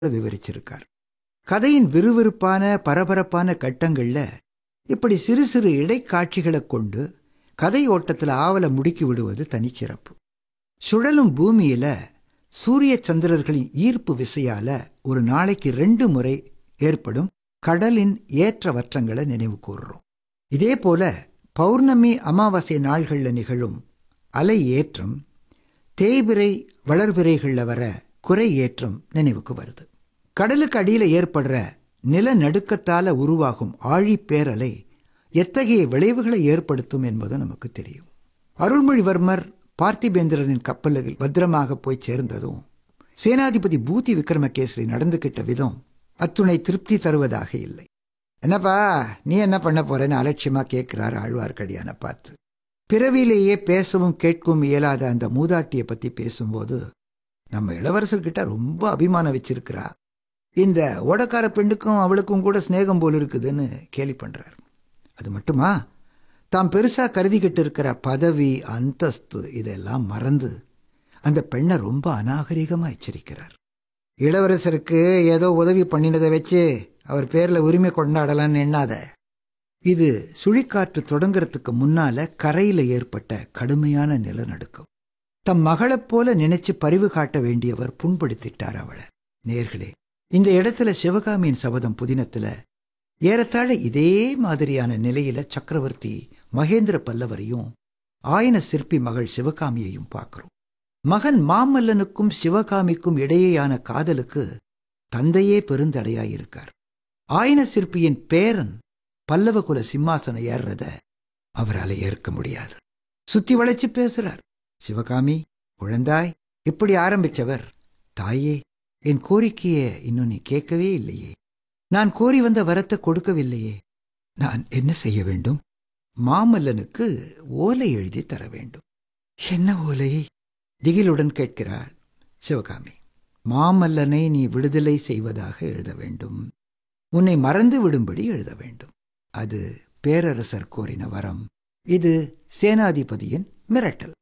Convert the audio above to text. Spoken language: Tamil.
விவரிச்சிருக்கார் கதையின் விறுவிறுப்பான பரபரப்பான கட்டங்கள்ல இப்படி சிறு சிறு இடைக்காட்சிகளை கொண்டு கதை ஓட்டத்தில் ஆவலை முடுக்கி விடுவது தனிச்சிறப்பு சுழலும் பூமியில சூரிய சந்திரர்களின் ஈர்ப்பு விசையால ஒரு நாளைக்கு ரெண்டு முறை ஏற்படும் கடலின் ஏற்ற வற்றங்களை நினைவு கூறுறோம் இதே போல பௌர்ணமி அமாவாசை நாள்களில் நிகழும் அலை ஏற்றம் தேய்பிரை வளர்பிறைகளில் வர குறை ஏற்றம் நினைவுக்கு வருது கடலுக்கு அடியில் ஏற்படுற நிலநடுக்கத்தால உருவாகும் ஆழிப்பேரலை எத்தகைய விளைவுகளை ஏற்படுத்தும் என்பது நமக்கு தெரியும் அருள்மொழிவர்மர் பார்த்திபேந்திரனின் கப்பலில் பத்திரமாக போய் சேர்ந்ததும் சேனாதிபதி பூதி விக்ரமகேசரி நடந்துகிட்ட விதம் அத்துணை திருப்தி தருவதாக இல்லை என்னப்பா நீ என்ன பண்ண போறேன்னு அலட்சியமா கேட்கிறார் ஆழ்வார்க்கடியான பார்த்து பிறவிலேயே பேசவும் கேட்கவும் இயலாத அந்த மூதாட்டியை பத்தி பேசும்போது நம்ம இளவரசர்கிட்ட ரொம்ப அபிமானம் வச்சிருக்கிறா இந்த ஓடக்கார பெண்ணுக்கும் அவளுக்கும் கூட சிநேகம் போல் இருக்குதுன்னு கேலி பண்றார் அது மட்டுமா தாம் பெருசா கருதிக்கிட்டு இருக்கிற பதவி அந்தஸ்து இதெல்லாம் மறந்து அந்த பெண்ணை ரொம்ப அநாகரிகமா எச்சரிக்கிறார் இளவரசருக்கு ஏதோ உதவி பண்ணினதை வச்சு அவர் பேர்ல உரிமை கொண்டாடலான்னு எண்ணாத இது சுழிக்காற்று தொடங்குறதுக்கு முன்னால கரையில ஏற்பட்ட கடுமையான நிலநடுக்கம் தம் மகளைப் போல நினைச்சு பரிவு காட்ட வேண்டியவர் புண்படுத்திட்டார் அவளை நேர்களே இந்த இடத்துல சிவகாமியின் சபதம் புதினத்துல ஏறத்தாழ இதே மாதிரியான நிலையில சக்கரவர்த்தி மகேந்திர பல்லவரையும் ஆயன சிற்பி மகள் சிவகாமியையும் பார்க்கிறோம் மகன் மாமல்லனுக்கும் சிவகாமிக்கும் இடையேயான காதலுக்கு தந்தையே பெருந்தடையாயிருக்கார் ஆயன சிற்பியின் பேரன் பல்லவகுல சிம்மாசனம் ஏறுறத அவரால் ஏற்க முடியாது சுத்தி வளைச்சு பேசுறார் சிவகாமி குழந்தாய் இப்படி ஆரம்பிச்சவர் தாயே என் கோரிக்கைய இன்னும் நீ கேட்கவே இல்லையே நான் கோரி வந்த வரத்தை கொடுக்கவில்லையே நான் என்ன செய்ய வேண்டும் மாமல்லனுக்கு ஓலை எழுதி தர வேண்டும் என்ன ஓலை திகிலுடன் கேட்கிறாள் சிவகாமி மாமல்லனை நீ விடுதலை செய்வதாக எழுத வேண்டும் உன்னை மறந்து விடும்படி எழுத வேண்டும் அது பேரரசர் கோரின வரம் இது சேனாதிபதியின் மிரட்டல்